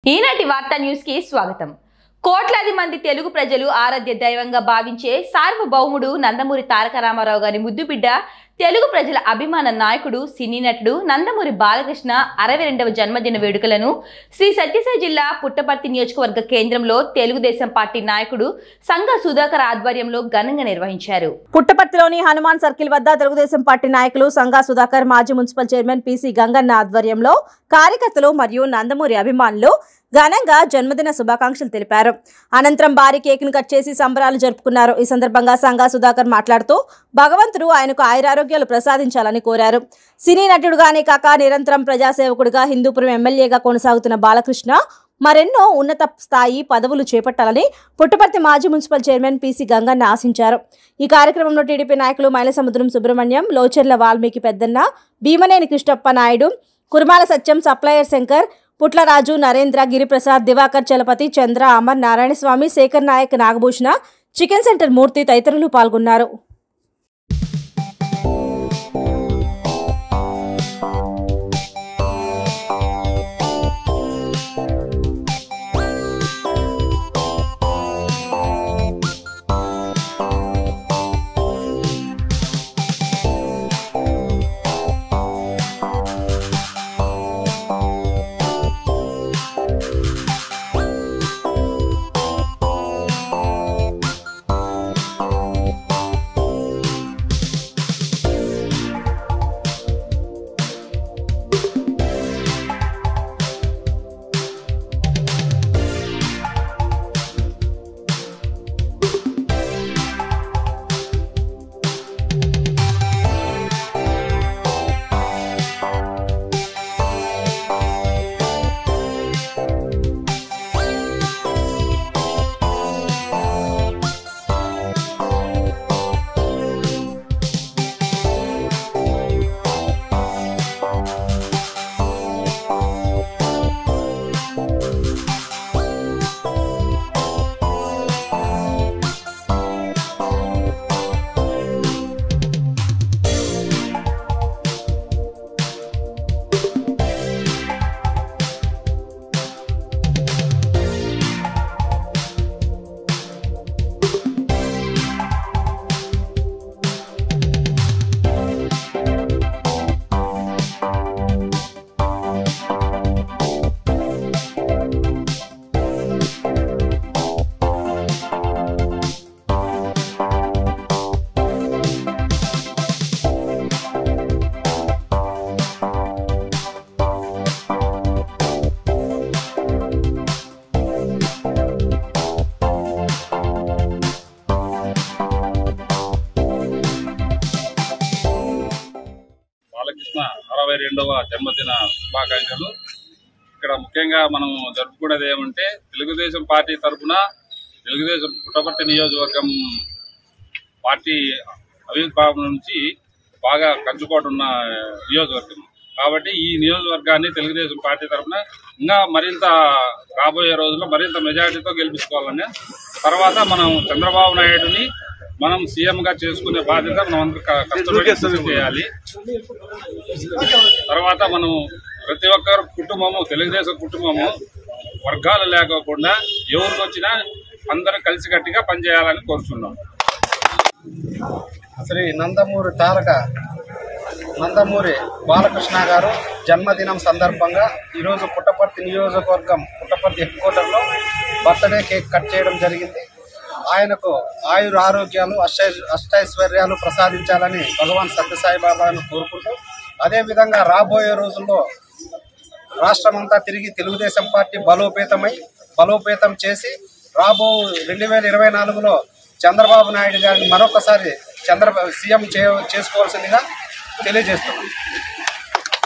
ఈనాటి వార్తా న్యూస్ కి స్వాగతం కోట్లాది మంది తెలుగు ప్రజలు ఆరాధ్య దైవంగా భావించే సార్వభౌముడు నందమూరి తారక రామారావు గారి ముద్దుబిడ్డ తెలుగు ప్రజల అభిమాన నాయకుడు సినీ నటుడు నందమూరి బాలకృష్ణ అరవై రెండవ జన్మదిన వేడుకలను శ్రీ సత్యసాయి జిల్లా పుట్టపర్తి నియోజకవర్గ కేంద్రంలో తెలుగుదేశం పార్టీ నాయకుడు సంఘ సుధాకర్ ఆధ్వర్యంలో ఘనంగా నిర్వహించారు పుట్టపర్తిలోని హనుమాన్ సర్కిల్ వద్ద తెలుగుదేశం పార్టీ నాయకులు సంగా సుధాకర్ మాజీ మున్సిపల్ చైర్మన్ పిసి గంగన్న ఆధ్వర్యంలో కార్యకర్తలు మరియు నందమూరి అభిమానులు ఘనంగా జన్మదిన శుభాకాంక్షలు తెలిపారు అనంతరం భారీ కేక్ను కట్ చేసి సంబరాలు జరుపుకున్నారు ఈ సందర్భంగా సంగా సుధాకర్ మాట్లాడుతూ భగవంతుడు ఆయనకు ఆయురారోగ్యాలు ప్రసాదించాలని కోరారు సినీ నటుడుగానే కాక నిరంతరం ప్రజాసేవకుడిగా హిందూపురం ఎమ్మెల్యేగా కొనసాగుతున్న బాలకృష్ణ మరెన్నో ఉన్నత స్థాయి పదవులు చేపట్టాలని పుట్టపర్తి మాజీ మున్సిపల్ చైర్మన్ పిసి గంగన్న ఆశించారు ఈ కార్యక్రమంలో టీడీపీ నాయకులు మైలసముద్రం Subrahmanyam Locherla Valmiki Peddanna Bhimaneni Krishnappa Naidu Kurmala Satyam supplier Shankar Putlaraju Narendra Giriprasad Diwakar Chalapathi Chandra Amar Narayanaswamy Sekhar Naik Nagabhushana chicken centre Murthy తదితరులు పాల్గొన్నారు బాలకృష్ణ అరవై రెండవ జన్మదిన శుభాకాంక్షలు ఇక్కడ ముఖ్యంగా మనం జరుపుకునేది ఏమంటే తెలుగుదేశం పార్టీ తరఫున తెలుగుదేశం పుట్టపర్తి నియోజకవర్గం పార్టీ ఆవిర్భావం నుంచి బాగా కంచుకోటున్న నియోజకవర్గం కాబట్టి ఈ నియోజకవర్గాన్ని తెలుగుదేశం పార్టీ తరఫున ఇంకా మరింత రాబోయే రోజుల్లో మరింత మెజారిటీతో గెలిపించుకోవాలని తర్వాత మనం చంద్రబాబు నాయుడుని మనం సీఎంగా చేసుకునే బాధ్యత మనం అందరూ క- కష్టపడి కృషి చేయాలి తర్వాత మనం ప్రతి ఒక్కరు కుటుంబము తెలుగుదేశం కుటుంబము వర్గాలు లేకోకుండా ఎవరికి వచ్చినా అందరూ కలిసికట్టుగా పనిచేయాలని కోరుతున్నాం శ్రీ నందమూరి తారక నందమూరి బాలకృష్ణ గారు జన్మదినం సందర్భంగా ఈరోజు పుట్టపర్తి నియోజకవర్గం పుట్టపర్తి హెడ్ క్వార్టర్లో బర్త్డే కేక్ కట్ చేయడం జరిగింది ఆయనకు ఆయుర ఆరోగ్యాలు అష్టై అష్టైశ్వర్యాలు ప్రసాదించాలని భగవాన్ సత్యసాయి బాబాను కోరుకుంటూ అదేవిధంగా రాబోయే రోజుల్లో రాష్ట్రమంతా తిరిగి తెలుగుదేశం పార్టీ బలోపేతమై బలోపేతం చేసి రాబో రెండు వేల ఇరవై నాలుగులో చంద్రబాబు నాయుడు గారిని మరొకసారి చంద్ర సీఎం చే చేసుకోవాల్సిందిగా తెలియజేస్తున్నాం